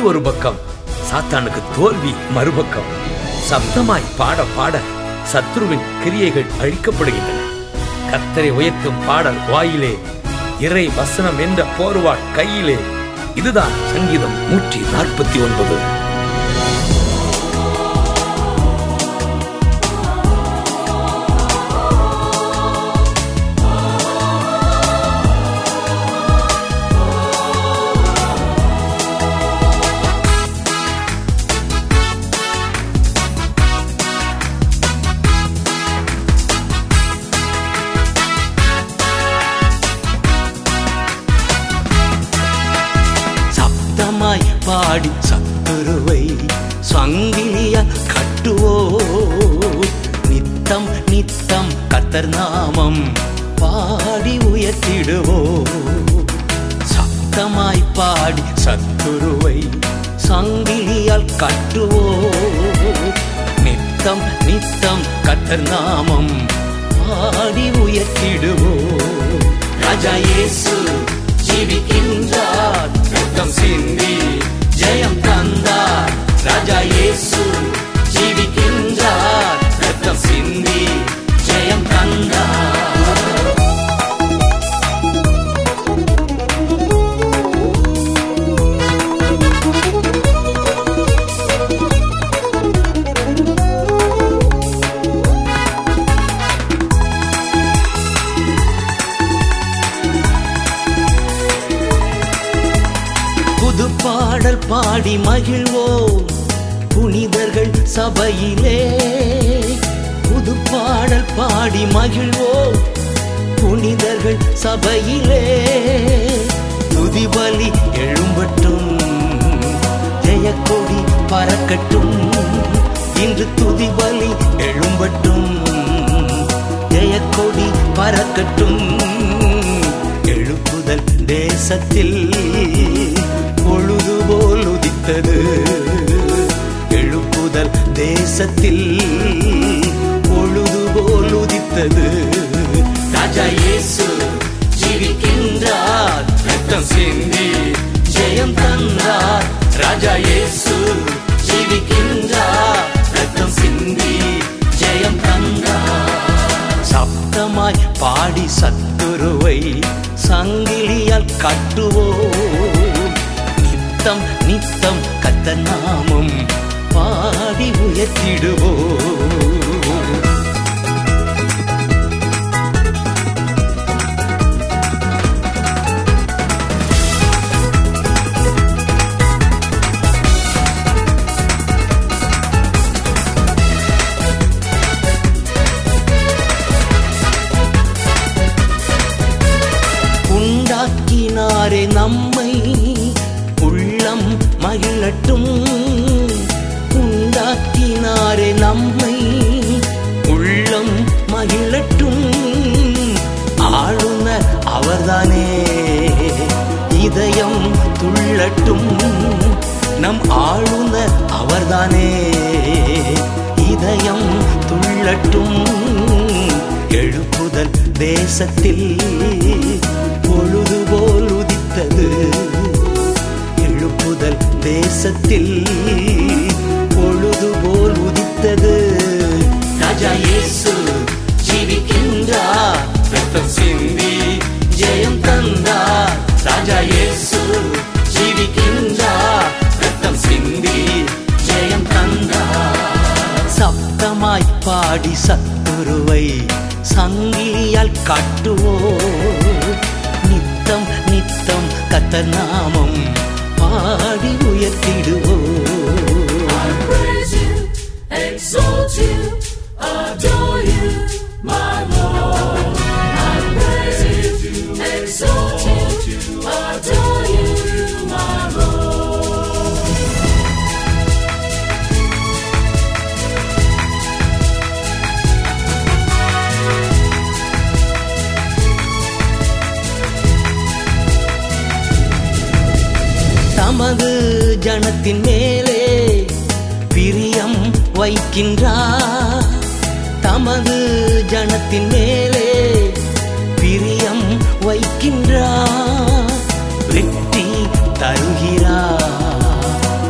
ஒரு பக்கம் சாத்தானுக்கு தோல்வி மறுபக்கம் சப்தமாய் பாட பாட சத்ருவின் கிரியைகள் அழிக்கப்படுகின்றன கர்த்தரை உயர்த்தும் பாடல் வாயிலே இறை வசனம் என்ற போர்வாள் கையிலே இதுதான் சங்கீதம் நூற்றி நாற்பத்தி ஒன்பது சப்தமாய் பாடி சத்துருவை சங்கிலிய கட்டுவோ நித்தம் நித்தம் கத்தர் நாமம் பாடி உயர்த்திடுவோ சப்தமாய் பாடி சத்துருவை சங்கிலியால் கட்டுவோ நித்தம் நித்தம் கத்தர் நாமம் பாடி உயர்த்திடுவோ ராஜா இயேசு ஜீவிக்கின்றார் ரத்தம் சிந்தி ஜெயம் தந்தார் ராஜா இயேசு ஜீவிக்கின்றார் ரத்தம் சிந்தி ஜெயம் தந்தார் புது பாடல் பாடி மகிழ்வோம் புனிதர்கள் சபையிலே புது பாடல் பாடி மகிழ்வோம் புனிதர்கள் சபையிலே துதிபலி எழும்பட்டும் ஜெயக்கொடி பறக்கட்டும் இன்று துதிபலி எழும்பட்டும் ஜெயக்கொடி பறக்கட்டும் எழுப்புதல் தேசத்தில் பொழுது போல் உதித்தது எழுப்புதல் தேசத்தில் பொழுது போல் உதித்தது ராஜா இயேசு ஜீவிக்கின்றார் ரத்தம் சிந்தி ஜெயம் தந்தார் ராஜா இயேசு ஜீவிக்கின்றார் ரத்தம் சிந்தி ஜெயம் தந்தார் சப்தமாய் பாடி சத்துருவை சங்கிலியால் கட்டுவோ நித்தம் நித்தம் கத்த நாமம் பாடி உயர்த்திடுவோ உண்டாக்கினாரே நம்மை உள்ளம் மகிழட்டும் உண்டாக்கினாரே நம்மை உள்ளம் மகிழட்டும் ஆளுநர் அவர்தானே இதயம் துள்ளட்டும் நம் ஆளுநர் அவர்தானே இதயம் துள்ளட்டும் எழுப்புதல் தேசத்தில் பொழுது போல் உதித்தது எழுப்புதல் தேசத்தில் பொழுது போல் உதித்தது ராஜா இயேசு ஜீவிக்கின்றார் ரத்தம் சிந்தி ஜெயம் தந்தார் ராஜா இயேசு ஜீவிக்கின்றார் ரத்தம் சிந்தி ஜெயம் தந்தார் சப்தமாய் பாடி சத்துருவை சங்கிலியால் காட்டுவோ நித்தம் நித்தம் கத்தர் நாமம் பாடி உயர்த்திடுவோ praise you, exalt you, adore you, my Lord. I praise you, exalt you, adore you, my Lord. தமது ஜனத்தின் மேலே பிரியம் வைக்கின்றார் தமது ஜனத்தின் மேலே பிரியம் வைக்கின்றார் வெற்றி தருகிறார்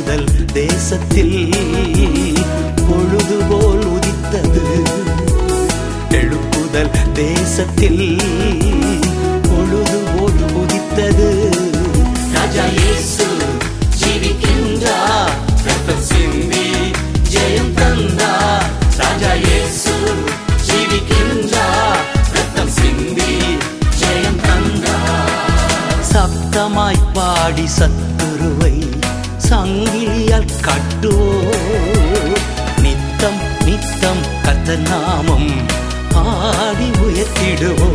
எழுப்புதல் தேசத்தில் பொழுதுபோல் உதித்தது எழுப்புதல் தேசத்தில் பொழுதுபோல் உதித்தது ராஜா இயேசு ஜீவிக்கின்றார் ரத்தம் சிந்தி ஜெயம் தந்தார் ராஜா இயேசு ஜீவிக்கின்றார் ரத்தம் சிந்தி ஜெயம் தந்தார் சப்தமாய் பாடி சத்துருவை சங்கிலியால் கட்டுவோ நித்தம் நித்தம் கத்த நாமம் பாடி உயர்த்திடுவோ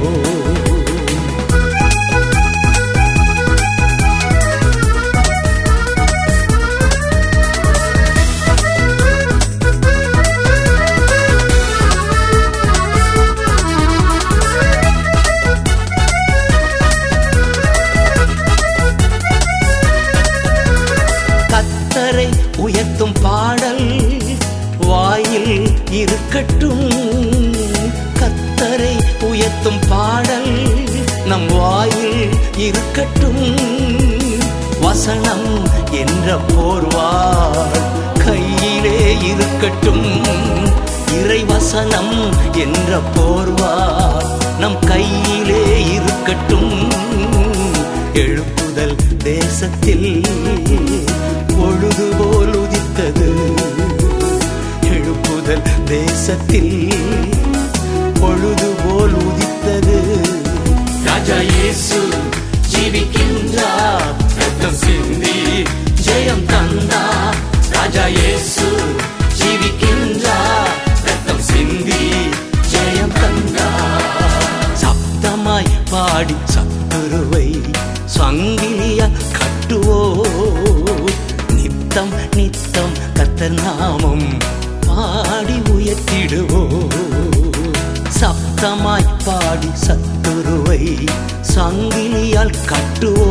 கத்தரை உயர்த்தும் பாடல் வாயில் இருக்கட்டும் கத்தரை உயர்த்தும் பாடல் நம் வாயில் இருக்கட்டும் வசனம் என்ற போர்வாள் கையிலே இருக்கட்டும் இறை வசனம் என்ற போர்வாள் நம் கையிலே இருக்கட்டும் எழுப்புதல் தேசத்தில் பொழுதுபோல் உதித்தது எழுப்புதல் தேசத்தில் பொழுதுபோல் உதித்தது ராஜா இயேசு ஜீவிக்கின்றார் ரத்தம் சிந்தி ஜெயம் தந்தார் ராஜா இயேசு ஜீவிக்கின்றார் ரத்தம் சிந்தி ஜெயம் தந்தார் சப்தமாய் பாடி சத்துருவை சங்கிலிய கட்டுவோ நித்தம் நித்தம் கத்தர் நாமம் பாடி உயர்த்திடுவோ சப்தமாய் பாடி சத்துருவை சங்கிலியால் கட்டுவோ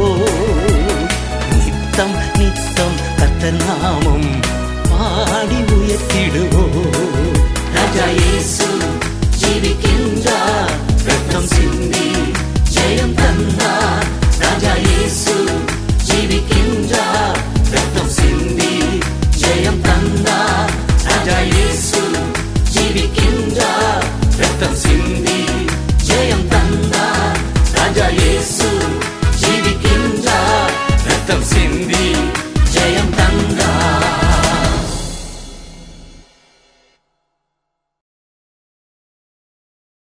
நித்தம் நித்தம் கத்தர் நாமம் பாடி உயர்த்திடுவோ